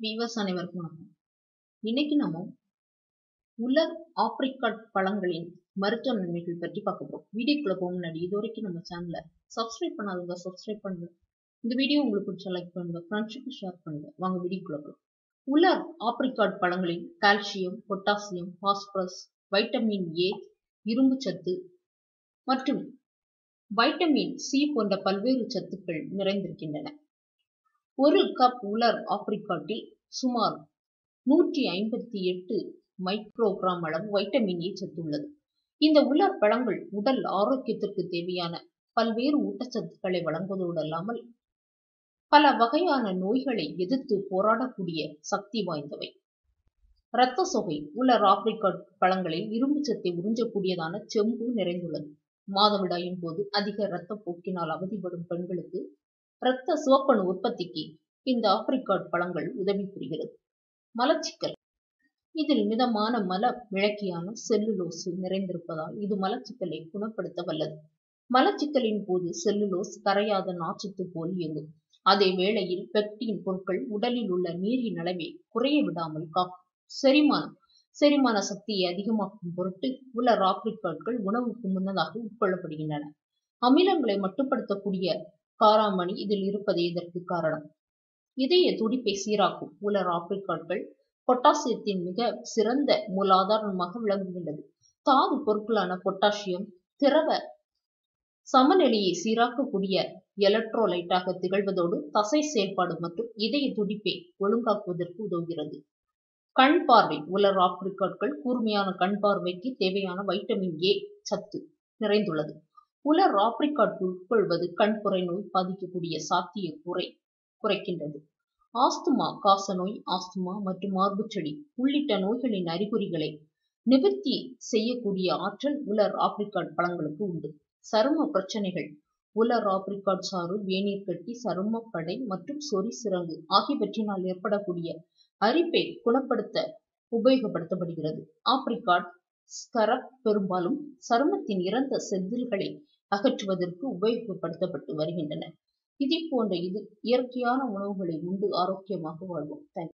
viewers அனைவருக்கும் வணக்கம் இன்னைக்கு நம்ம உலர் ஆப்ரிகாட் பழங்களின் மருத்துவ நன்மைகள் பற்றி பார்க்க போறோம் வீடியோக்குள்ள போக முன்னாடி இது வரைக்கும் நம்ம சேனலை சப்ஸ்கிரைப் பண்ணாதவங்க சப்ஸ்கிரைப் பண்ணுங்க இந்த வீடியோ உங்களுக்கு பிடிச்சா லைக் பண்ணுங்க ஃப்ரெண்ட்ஸுக்கு ஷேர் பண்ணுங்க வாங்க வீடியோக்குள்ள போகலாம் உலர் ஆப்ரிகாட் பழங்களில் calcium potassium phosphorus vitamin A இரும்பு சத்து மற்றும் வைட்டமின் சி போன்ற பல்வேறு சத்துக்கள் நிறைந்திருக்கின்றன ஒரு கப் உலர் ஆப்ரிகாட்டில் சுமார் நூற்றி ஐம்பத்தி எட்டு மைக்ரோகிராம் அளவு வைட்டமின் ஏ சத்து உள்ளது இந்த உலர் பழங்கள் உடல் ஆரோக்கியத்திற்கு தேவையான பல்வேறு ஊட்டச்சத்துக்களை வழங்குவதோடு அல்லாமல் பல வகையான நோய்களை எதிர்த்து போராடக்கூடிய சக்தி வாய்ந்தவை இரத்த சொகை உலர் ஆப்ரிகாட் பழங்களில் இரும்பு சத்தை உறிஞ்சக்கூடியதான செம்பு நிறைந்துள்ளது மாதவிடாயின் போது அதிக இரத்த போக்கினால் அவதிப்படும் பெண்களுக்கு இரத்த சிவப்பணு உற்பத்திக்கு இந்த ஆப்ரிகாட் பழங்கள் உதவி புரிகிறது மலச்சிக்கல் இதில் மிதமான மல விளக்கியான செல்லுலோசு நிறைந்திருப்பதால் இது மலச்சிக்கலை குணப்படுத்த வல்லது மலச்சிக்கலின் போது செல்லுலோஸ் கரையாத நாச்சத்து போல் இயங்கும் அதே வேளையில் பெக்டின் பொருட்கள் உடலில் உள்ள நீரின் அளவை குறைய விடாமல் காக்கும் செரிமானம் செரிமான சக்தியை அதிகமாக்கும் பொருட்டு உள்ள ஆப்ரிக்காட்கள் உணவுக்கு முன்னதாக உட்கொள்ளப்படுகின்றன அமிலங்களை மட்டுப்படுத்தக்கூடிய காராமணி இதில் இருப்பதே இதற்கு காரணம் இதய துடிப்பை சீராக்கும் உலர் ஆப்ரிக்காட்கள் பொட்டாசியத்தின் மிக சிறந்த மூலாதாரமாக விளங்குகின்றது தாது பொருட்களான பொட்டாசியம் திரவ சமநிலையை சீராக்கக்கூடிய எலக்ட்ரோலைட்டாக திகழ்வதோடு தசை செயல்பாடு மற்றும் இதய துடிப்பை ஒழுங்காக்குவதற்கு உதவுகிறது கண் பார்வை உலர் ஆப்ரிக்காட்கள் கூர்மையான கண் பார்வைக்கு தேவையான வைட்டமின் ஏ சத்து நிறைந்துள்ளது உலர் ஆப்ரிக்காட் உட்கொள்வது கண்புரை நோய் பாதிக்கக்கூடிய சாத்திய குறை குறைக்கின்றது ஆஸ்துமா காசநோய் ஆஸ்துமா மற்றும் மார்புச்செடி உள்ளிட்ட நோய்களின் அறிகுறிகளை நிவர்த்தி செய்யக்கூடிய ஆற்றல் உலர் ஆப்ரிக்காட் பழங்களுக்கு உண்டு சரும பிரச்சனைகள் உலர் ஆப்ரிக்காட் சாறு வேநீர் கட்டி சருமப்படை மற்றும் சொறி சிறங்கு ஆகியவற்றினால் ஏற்படக்கூடிய அரிப்பை குணப்படுத்த உபயோகப்படுத்தப்படுகிறது ஆப்ரிகாட் ஸ்கரப் பெரும்பாலும் சருமத்தின் இறந்த செதில்களை அகற்றுவதற்கு உபயோகப்படுத்தப்பட்டு வருகின்றன இதை போன்ற இது இயற்கையான உணவுகளை உண்டு ஆரோக்கியமாக வாழ்வோம் தேங்க்யூ